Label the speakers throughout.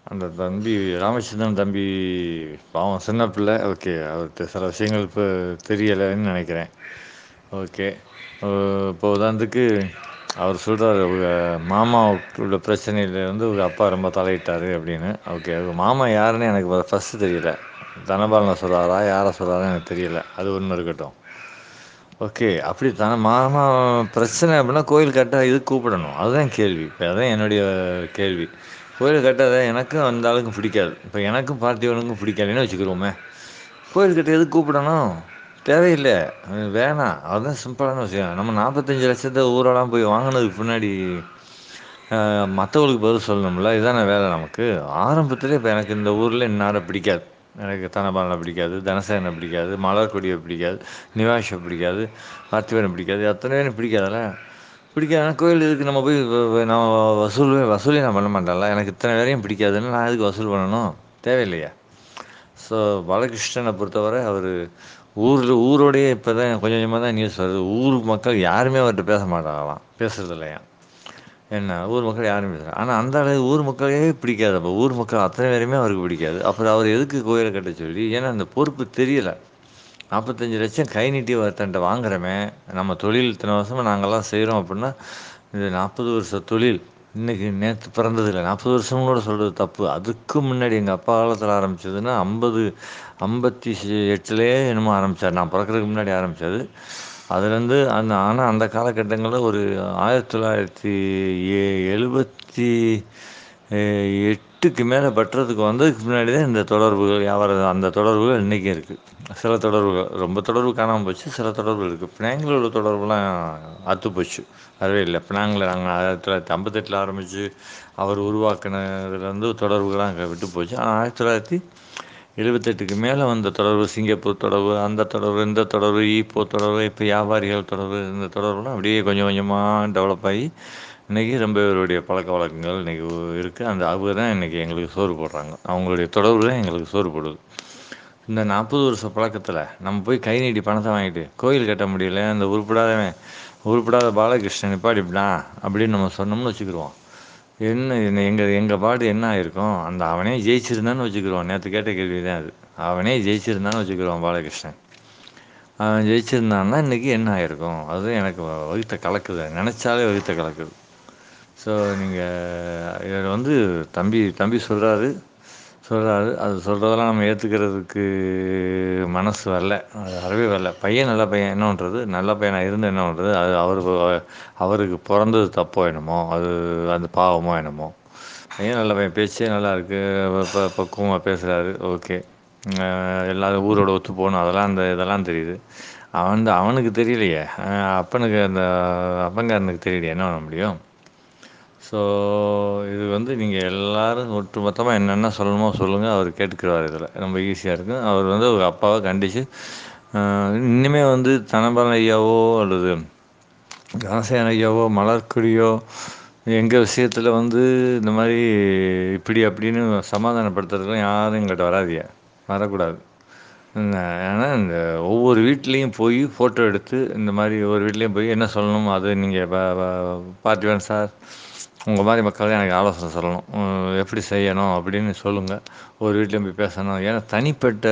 Speaker 1: அந்த தம்பி ராமச்சந்திரன் தம்பி பாவம் சின்ன பிள்ளை ஓகே அவர்கிட்ட சில விஷயங்கள் இப்போ தெரியலைன்னு நினைக்கிறேன் ஓகே இப்போ உதாரணத்துக்கு அவர் சொல்கிறாரு அவங்க மாமாவுக்கு உள்ள பிரச்சனையில வந்து அவங்க அப்பா ரொம்ப தலையிட்டார் அப்படின்னு ஓகே அவங்க மாமா யாருன்னு எனக்கு ஃபஸ்ட்டு தெரியல தனபாலனை சொல்கிறாரா யாரை சொல்கிறாரா எனக்கு தெரியல அது ஒன்று இருக்கட்டும் ஓகே அப்படி தானே மாமா பிரச்சனை அப்படின்னா கோயில் கட்ட இது கூப்பிடணும் அதுதான் கேள்வி இப்போ அதுதான் என்னுடைய கேள்வி கோயில் கட்டாத எனக்கும் அந்த ஆளுக்கும் பிடிக்காது இப்போ எனக்கும் பார்த்திவனுக்கும் பிடிக்காதுன்னு வச்சுக்கிறோமே கோயில் கட்ட எதுக்கு கூப்பிடணும் தேவையில்லை அது வேணாம் அதுதான் சிம்பிளான விஷயம் நம்ம நாற்பத்தஞ்சு லட்சத்தை ஊரெல்லாம் போய் வாங்கினதுக்கு பின்னாடி மற்றவங்களுக்கு பதில் சொல்லணும்ல இதான வேலை நமக்கு ஆரம்பத்திலே இப்போ எனக்கு இந்த ஊரில் இன்னாரை பிடிக்காது எனக்கு தனபாலனை பிடிக்காது தனசேகரனை பிடிக்காது மலர்கொடியை பிடிக்காது நிவாஷை பிடிக்காது பார்த்திபனை பிடிக்காது அத்தனை பேரும் பிடிக்காதுல்ல பிடிக்காதுன்னா கோயில் இதுக்கு நம்ம போய் வ- வ- நான் வசூல் வசூலே நான் பண்ண மாட்டேன்ல எனக்கு இத்தனை பேரையும் பிடிக்காதுன்னு நான் எதுக்கு வசூல் பண்ணணும் தேவையில்லையா ஸோ பாலகிருஷ்ணனை பொறுத்தவரை அவர் ஊரில் ஊரோடையே இப்போ தான் கொஞ்சம் கொஞ்சமாக தான் நியூஸ் வருது ஊர் மக்கள் யாருமே அவர்கிட்ட பேச மாட்டாங்களாம் பேசுறது இல்லையா என்ன ஊர் மக்கள் யாரும் பேசுகிறாங்க ஆனால் அந்த அளவு ஊர் மக்களே பிடிக்காது அப்போ ஊர் மக்கள் அத்தனை பேருமே அவருக்கு பிடிக்காது அப்புறம் அவர் எதுக்கு கோயிலை கட்ட சொல்லி ஏன்னா அந்த பொறுப்பு தெரியல நாற்பத்தஞ்சு லட்சம் கை நீட்டி ஒருத்தன்ட்ட வாங்குறமே நம்ம தொழில் இத்தனை வருஷமாக நாங்கள்லாம் செய்கிறோம் அப்படின்னா இது நாற்பது வருஷ தொழில் இன்னைக்கு நேற்று பிறந்ததில்லை நாற்பது வருஷம் கூட சொல்கிறது தப்பு அதுக்கு முன்னாடி எங்கள் அப்பா காலத்தில் ஆரம்பிச்சதுன்னா ஐம்பது ஐம்பத்தி எட்டுலேயே என்னமோ ஆரம்பித்தார் நான் பிறக்கறதுக்கு முன்னாடி ஆரம்பித்தது அதுலேருந்து அந்த ஆனால் அந்த காலகட்டங்களில் ஒரு ஆயிரத்தி தொள்ளாயிரத்தி எ எழுபத்தி எட்டுக்கு மேலே பட்டுறதுக்கு வந்ததுக்கு முன்னாடி தான் இந்த தொடர்புகள் வியாபாரம் அந்த தொடர்புகள் இன்றைக்கும் இருக்குது சில தொடர்புகள் ரொம்ப தொடர்பு காணாமல் போச்சு சில தொடர்புகள் இருக்குது பினாங்கில் உள்ள தொடர்புலாம் அத்து போச்சு அதுவே இல்லை பினாங்கில் நாங்கள் ஆயிரத்தி தொள்ளாயிரத்தி ஐம்பத்தெட்டில் ஆரம்பித்து அவர் உருவாக்குனதுலேருந்து தொடர்புகள்லாம் அங்கே விட்டு போச்சு ஆனால் ஆயிரத்தி தொள்ளாயிரத்தி எழுபத்தெட்டுக்கு மேலே வந்த தொடர்பு சிங்கப்பூர் தொடர்பு அந்த தொடர்பு இந்த தொடர்பு ஈப்போ தொடர்பு இப்போ வியாபாரிகள் தொடர்பு இந்த தொடர்புலாம் அப்படியே கொஞ்சம் கொஞ்சமாக டெவலப் ஆகி இன்றைக்கி ரொம்ப பேருடைய பழக்க வழக்கங்கள் இன்றைக்கி இருக்குது அந்த அவங்க தான் இன்றைக்கி எங்களுக்கு சோறு போடுறாங்க அவங்களுடைய தொடர்பு தான் எங்களுக்கு சோறு போடுது இந்த நாற்பது வருஷ பழக்கத்தில் நம்ம போய் கை நீட்டி பணத்தை வாங்கிட்டு கோயில் கட்ட முடியல அந்த உருப்படாதவன் உருப்படாத பாலகிருஷ்ணன் நிப்பாடிப்படா அப்படின்னு நம்ம சொன்னோம்னு வச்சுக்கிருவோம் என்ன என்ன எங்கள் எங்கள் பாடு என்ன ஆயிருக்கும் அந்த அவனே ஜெயிச்சிருந்தான்னு வச்சுக்கிருவோம் நேற்று கேட்ட கேள்வி தான் அது அவனே ஜெயிச்சிருந்தான்னு வச்சுக்கிருவான் பாலகிருஷ்ணன் அவன் ஜெயிச்சிருந்தான்னா இன்றைக்கி என்ன ஆயிருக்கும் அது எனக்கு வ- வயித்தை கலக்குது நினச்சாலே வயித்தை கலக்குது ஸோ நீங்கள் இதில் வந்து தம்பி தம்பி சொல்கிறாரு சொல்கிறாரு அது சொல்கிறதெல்லாம் நம்ம ஏற்றுக்கிறதுக்கு மனசு வரல அது வரவே வரல பையன் நல்ல பையன் என்ன பண்ணுறது நல்ல பையனாக இருந்து என்ன பண்ணுறது அது அவர் அவருக்கு பிறந்தது தப்போ என்னமோ அது அந்த பாவமோ என்னமோ பையன் நல்ல பையன் பேச்சே நல்லா இருக்குது ப பக்குவமாக பேசுகிறாரு ஓகே எல்லாரும் ஊரோட ஒத்து போகணும் அதெல்லாம் அந்த இதெல்லாம் தெரியுது அவன் அவனுக்கு தெரியலையே அஹ் அப்பனுக்கு அந்த அப்பங்காரனுக்கு தெரியலையே என்ன பண்ண முடியும் ஸோ இது வந்து நீங்கள் எல்லாரும் ஒட்டு மொத்தமாக என்னென்ன சொல்லணுமோ சொல்லுங்கள் அவர் கேட்டுக்கிறார் இதில் ரொம்ப ஈஸியாக இருக்கும் அவர் வந்து ஒரு அப்பாவை கண்டித்து இனிமே வந்து தனபாலன் ஐயாவோ அல்லது கணசேன ஐயாவோ மலர்கொடியோ எங்கள் விஷயத்தில் வந்து இந்த மாதிரி இப்படி அப்படின்னு சமாதானப்படுத்துறதுலாம் யாரும் எங்கள்கிட்ட வராதீங்க வரக்கூடாது இந்த ஏன்னா இந்த ஒவ்வொரு வீட்லேயும் போய் ஃபோட்டோ எடுத்து இந்த மாதிரி ஒவ்வொரு வீட்லேயும் போய் என்ன சொல்லணும் அது நீங்கள் பார்த்திபன் சார் உங்கள் மாதிரி மக்கள் எனக்கு ஆலோசனை சொல்லணும் உம், எப்படி செய்யணும் அப்படின்னு சொல்லுங்கள் ஒரு வீட்லேயும் போய் பேசணும் ஏன்னா தனிப்பட்ட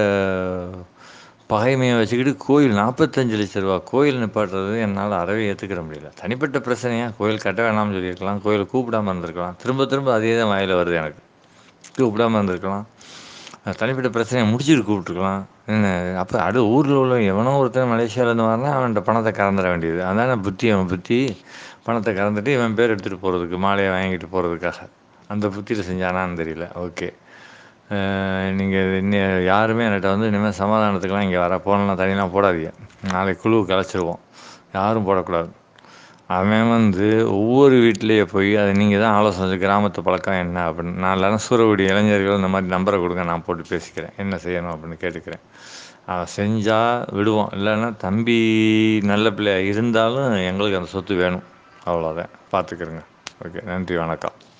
Speaker 1: பகைமையை வச்சுக்கிட்டு கோயில் நாற்பத்தஞ்சு லட்ச ரூபா கோயில் நிப்பாட்டுறது என்னால் அறவே ஏற்றுக்கிற முடியல தனிப்பட்ட பிரச்சனையா கோயில் கட்ட வேணாம்னு சொல்லியிருக்கலாம் கோயில் கூப்பிடாம இருந்திருக்கலாம் திரும்ப திரும்ப அதே தான் வாயில் வருது எனக்கு கூப்பிடாம இருந்திருக்கலாம் அஹ் தனிப்பட்ட பிரச்சனையை முடிச்சுட்டு கூப்பிட்டுருக்கலாம் என்ன அப்போ அடு ஊரில் உள்ள எவனோ ஒருத்தன் மலேசியாவிலேருந்து வரனா அவன்கிட்ட பணத்தை கறந்துட வேண்டியது அதான புத்தி அவன் புத்தி பணத்தை கறந்துட்டு இவன் பேர் எடுத்துகிட்டு போகிறதுக்கு மாலையை வாங்கிட்டு போகிறதுக்காக அந்த புத்தியில் செஞ்சானான்னு தெரியல ஓகே நீங்கள் இன்னும் யாருமே என்கிட்ட வந்து இனிமேல் சமாதானத்துக்குலாம் இங்கே வர போனலாம் தனியெல்லாம் போடாதீங்க நாளைக்கு குழு கலைச்சிருவோம் யாரும் போடக்கூடாது அவன் வந்து ஒவ்வொரு வீட்லேயே போய் அதை நீங்கள் தான் ஆலோசனை செஞ்சு கிராமத்து பழக்கம் என்ன அப்படின்னு நான் இல்லைனா சூறக்குடி இளைஞர்கள் இந்த மாதிரி நம்பரை கொடுங்க நான் போட்டு பேசிக்கிறேன் என்ன செய்யணும் அப்படின்னு கேட்டுக்கிறேன் அவன் செஞ்சால் விடுவோம் இல்லைன்னா தம்பி நல்ல பிள்ளையா இருந்தாலும் எங்களுக்கு அந்த சொத்து வேணும் அவ்வளோதான் பார்த்துக்கிறேங்க ஓகே நன்றி வணக்கம்